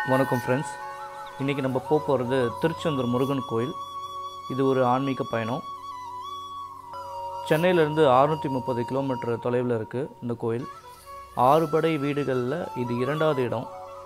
வணக்கம் ஃப்ரெண்ட்ஸ் இன்றைக்கி நம்ம போக போகிறது திருச்செந்தூர் முருகன் கோயில் இது ஒரு ஆன்மீக பயணம் சென்னையிலேருந்து அறுநூற்றி முப்பது கிலோமீட்டர் தொலைவில் இருக்குது இந்த கோயில் ஆறுபடை வீடுகளில் இது இரண்டாவது இடம்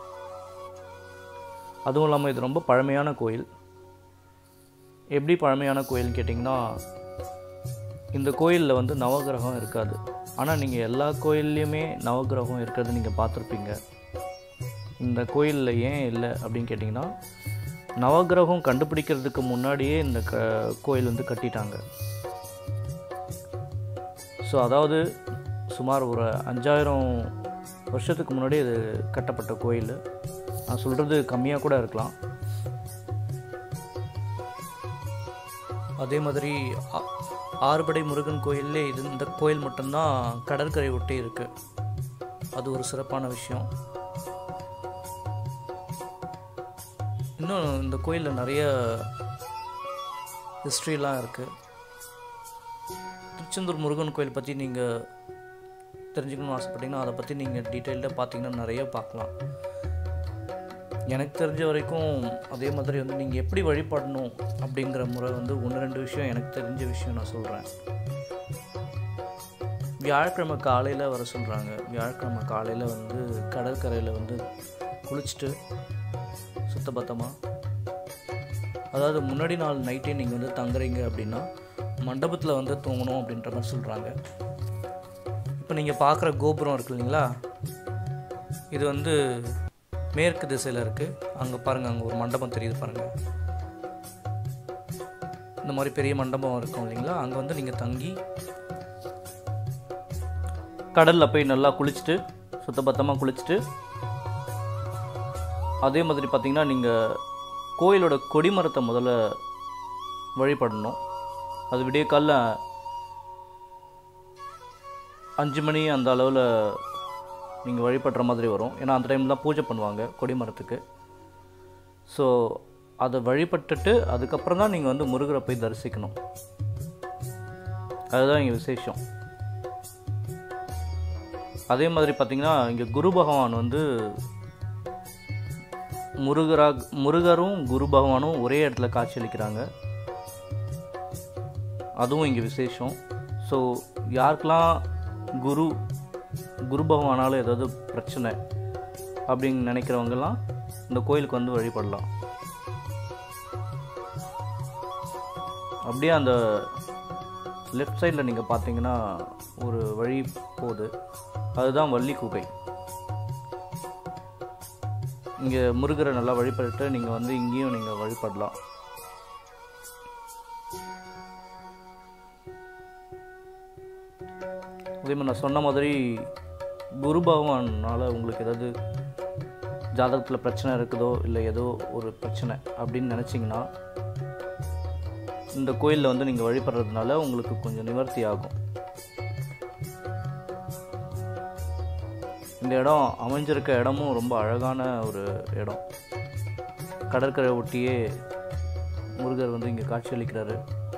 அதுவும் இல்லாமல் இது ரொம்ப பழமையான கோயில் எப்படி பழமையான கோயில்னு கேட்டிங்கன்னா இந்த கோயிலில் வந்து நவகிரகம் இருக்காது ஆனால் நீங்கள் எல்லா கோயில்லையுமே நவகிரகம் இருக்கிறது நீங்கள் பார்த்துருப்பீங்க இந்த கோயிலில் ஏன் இல்லை அப்படின்னு கேட்டிங்கன்னா நவகிரகம் கண்டுபிடிக்கிறதுக்கு முன்னாடியே இந்த க கோயில் வந்து கட்டிட்டாங்க ஸோ அதாவது சுமார் ஒரு அஞ்சாயிரம் வருஷத்துக்கு முன்னாடி இது கட்டப்பட்ட கோயில் நான் சொல்கிறது கம்மியாக கூட இருக்கலாம் அதே மாதிரி ஆ- ஆறுபடை முருகன் கோயிலே இது இந்த கோயில் மட்டும்தான் கடற்கரை ஒட்டி இருக்குது அது ஒரு சிறப்பான விஷயம் இன்னும் இந்த கோயிலில் நிறைய ஹிஸ்ட்ரிலாம் இருக்குது திருச்செந்தூர் முருகன் கோயில் பற்றி நீங்கள் தெரிஞ்சுக்கணும்னு ஆசைப்பட்டீங்கன்னா அதை பற்றி நீங்கள் டீட்டெயில்டாக பார்த்தீங்கன்னா நிறைய பார்க்கலாம் எனக்கு தெரிஞ்ச வரைக்கும் அதே மாதிரி வந்து நீங்கள் எப்படி வழிபடணும் அப்படிங்கிற முறை வந்து ஒன்று ரெண்டு விஷயம் எனக்கு தெரிஞ்ச விஷயம் நான் சொல்கிறேன் வியாழக்கிழமை காலையில் வர சொல்கிறாங்க வியாழக்கிழமை காலையில் வந்து கடற்கரையில் வந்து குளிச்சுட்டு சுத்தபத்தமாக அதாவது முன்னாடி நாள் நைட்டே நீங்கள் வந்து தங்குறீங்க அப்படின்னா மண்டபத்தில் வந்து தூங்கணும் அப்படின்ற மாதிரி சொல்கிறாங்க இப்போ நீங்கள் பார்க்குற கோபுரம் இருக்கு இல்லைங்களா இது வந்து மேற்கு திசையில் இருக்குது அங்கே பாருங்கள் அங்கே ஒரு மண்டபம் தெரியுது பாருங்கள் இந்த மாதிரி பெரிய மண்டபம் இருக்கும் இல்லைங்களா அங்கே வந்து நீங்கள் தங்கி கடலில் போய் நல்லா குளிச்சுட்டு சுத்தபத்தமாக குளிச்சுட்டு அதே மாதிரி பார்த்தீங்கன்னா நீங்கள் கோயிலோட கொடிமரத்தை முதல்ல வழிபடணும் அது விடிய காலைல அஞ்சு மணி அந்த அளவில் நீங்கள் வழிபடுற மாதிரி வரும் ஏன்னா அந்த டைம் தான் பூஜை பண்ணுவாங்க கொடிமரத்துக்கு ஸோ அதை வழிபட்டுட்டு அதுக்கப்புறம் தான் நீங்கள் வந்து முருகரை போய் தரிசிக்கணும் அதுதான் இங்கே விசேஷம் அதே மாதிரி பார்த்தீங்கன்னா இங்கே குரு பகவான் வந்து முருகரா முருகரும் குரு பகவானும் ஒரே இடத்துல காட்சியளிக்கிறாங்க அதுவும் இங்கே விசேஷம் ஸோ யாருக்கெல்லாம் குரு குரு பகவானால் ஏதாவது பிரச்சனை அப்படின்னு நினைக்கிறவங்கெல்லாம் இந்த கோயிலுக்கு வந்து வழிபடலாம் அப்படியே அந்த லெஃப்ட் சைடில் நீங்கள் பார்த்தீங்கன்னா ஒரு வழி போகுது அதுதான் வள்ளி குகை இங்கே முருகரை நல்லா வழிபட்டு நீங்கள் வந்து இங்கேயும் நீங்கள் வழிபடலாம் அதே மாதிரி நான் சொன்ன மாதிரி குரு பகவானால் உங்களுக்கு ஏதாவது ஜாதகத்தில் பிரச்சனை இருக்குதோ இல்லை ஏதோ ஒரு பிரச்சனை அப்படின்னு நினச்சிங்கன்னா இந்த கோயிலில் வந்து நீங்கள் வழிபடுறதுனால உங்களுக்கு கொஞ்சம் நிவர்த்தி ஆகும் இந்த இடம் அமைஞ்சிருக்க இடமும் ரொம்ப அழகான ஒரு இடம் கடற்கரை ஒட்டியே முருகர் வந்து இங்கே காட்சியளிக்கிறாரு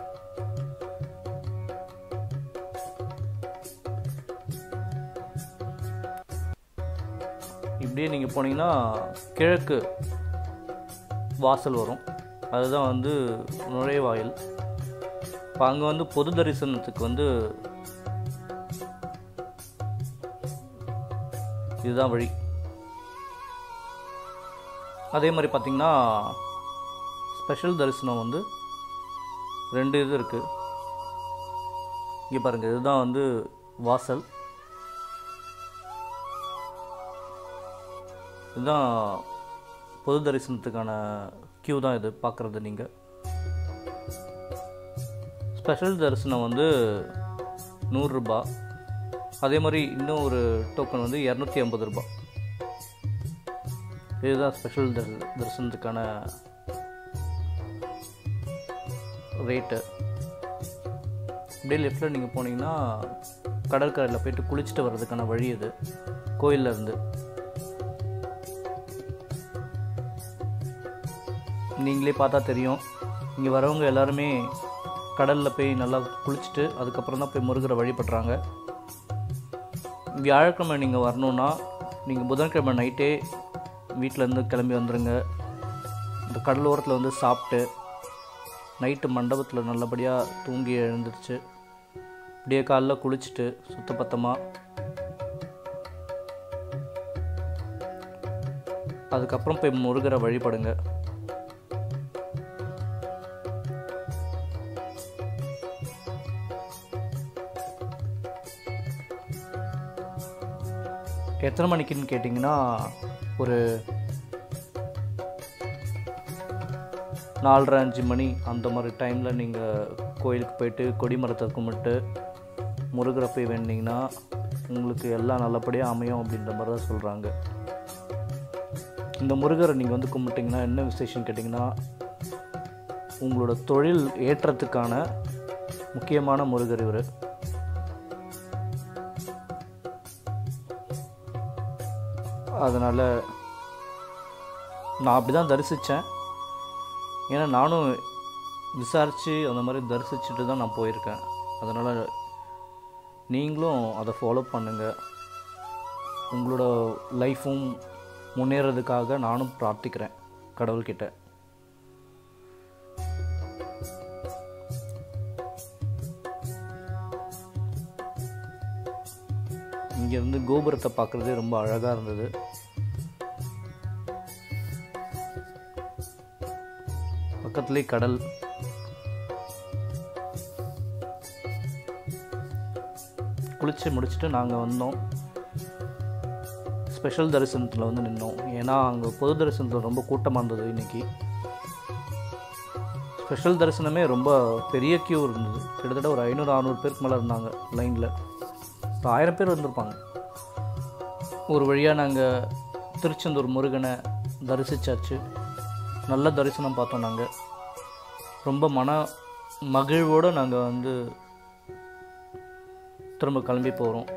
இப்படியே நீங்கள் போனீங்கன்னா கிழக்கு வாசல் வரும் அதுதான் வந்து நுழைவாயில் இப்போ அங்கே வந்து பொது தரிசனத்துக்கு வந்து இதுதான் வழி அதே மாதிரி பார்த்தீங்கன்னா ஸ்பெஷல் தரிசனம் வந்து ரெண்டு இது இருக்குது இங்கே பாருங்கள் இதுதான் வந்து வாசல் இதுதான் பொது தரிசனத்துக்கான கியூ தான் இது பார்க்குறது நீங்கள் ஸ்பெஷல் தரிசனம் வந்து நூறுரூபா அதே மாதிரி இன்னும் ஒரு டோக்கன் வந்து இரநூத்தி ஐம்பது ரூபாய் இதுதான் ஸ்பெஷல் தரி தரிசனத்துக்கான ரேட்டு அப்படியே லெஃப்டில் நீங்கள் போனீங்கன்னா கடற்கரையில் போயிட்டு குளிச்சுட்டு வர்றதுக்கான வழி இது கோயில்ல இருந்து நீங்களே பார்த்தா தெரியும் இங்கே வரவங்க எல்லாருமே கடலில் போய் நல்லா குளிச்சுட்டு அதுக்கப்புறம் தான் போய் முருகரை வழிபடுறாங்க வியாழக்கிழமை நீங்கள் வரணுன்னா நீங்கள் புதன்கிழமை நைட்டே வீட்டிலேருந்து கிளம்பி வந்துடுங்க இந்த கடலோரத்தில் வந்து சாப்பிட்டு நைட்டு மண்டபத்தில் நல்லபடியாக தூங்கி எழுந்துருச்சு விடிய காலைல குளிச்சுட்டு சுத்தபத்தமாக அதுக்கப்புறம் போய் முருகரை வழிபடுங்க எத்தனை மணிக்குன்னு கேட்டிங்கன்னா ஒரு நாலரை அஞ்சு மணி அந்த மாதிரி டைமில் நீங்கள் கோயிலுக்கு போயிட்டு கொடிமரத்தை கும்பிட்டு முருகரை போய் வேண்டிங்கன்னா உங்களுக்கு எல்லாம் நல்லபடியாக அமையும் அப்படின்ற மாதிரி தான் சொல்கிறாங்க இந்த முருகரை நீங்கள் வந்து கும்பிட்டிங்கன்னா என்ன விசேஷம் கேட்டிங்கன்னா உங்களோட தொழில் ஏற்றத்துக்கான முக்கியமான முருகர் இவர் அதனால் நான் அப்படி தான் தரிசித்தேன் ஏன்னா நானும் விசாரித்து அந்த மாதிரி தரிசிச்சுட்டு தான் நான் போயிருக்கேன் அதனால் நீங்களும் அதை ஃபாலோ பண்ணுங்கள் உங்களோட லைஃப்பும் முன்னேறதுக்காக நானும் பிரார்த்திக்கிறேன் கடவுள்கிட்ட இங்கேருந்து கோபுரத்தை பார்க்குறதே ரொம்ப அழகாக இருந்தது பக்கத்துலேயே கடல் குளித்து முடிச்சுட்டு நாங்கள் வந்தோம் ஸ்பெஷல் தரிசனத்தில் வந்து நின்னோம் ஏன்னா அங்கே பொது தரிசனத்தில் ரொம்ப கூட்டமாக இருந்தது இன்றைக்கி ஸ்பெஷல் தரிசனமே ரொம்ப பெரிய க்யூ இருந்தது கிட்டத்தட்ட ஒரு ஐநூறு அறநூறு பேருக்கு மேலே இருந்தாங்க லைனில் இப்போ ஆயிரம் பேர் வந்திருப்பாங்க ஒரு வழியாக நாங்கள் திருச்செந்தூர் முருகனை தரிசிச்சாச்சு நல்ல தரிசனம் பார்த்தோம் நாங்கள் ரொம்ப மன மகிழ்வோடு நாங்கள் வந்து திரும்ப கிளம்பி போகிறோம்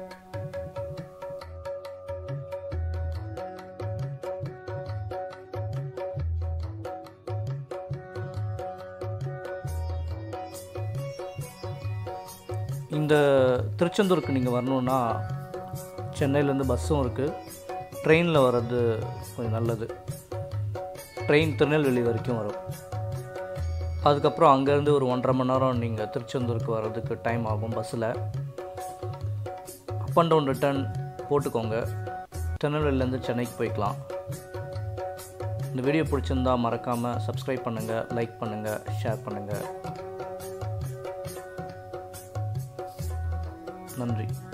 இந்த திருச்செந்தூருக்கு நீங்கள் வரணுன்னா சென்னையிலேருந்து பஸ்ஸும் இருக்குது ட்ரெயினில் வர்றது கொஞ்சம் நல்லது ட்ரெயின் திருநெல்வேலி வரைக்கும் வரும் அதுக்கப்புறம் அங்கேருந்து ஒரு ஒன்றரை மணி நேரம் நீங்கள் திருச்செந்தூருக்கு வர்றதுக்கு டைம் ஆகும் பஸ்ஸில் அப் அண்ட் டவுன் ரிட்டர்ன் போட்டுக்கோங்க திருநெல்வேலியிலேருந்து சென்னைக்கு போய்க்கலாம் இந்த வீடியோ பிடிச்சிருந்தா மறக்காமல் சப்ஸ்கிரைப் பண்ணுங்கள் லைக் பண்ணுங்கள் ஷேர் பண்ணுங்கள் நன்றி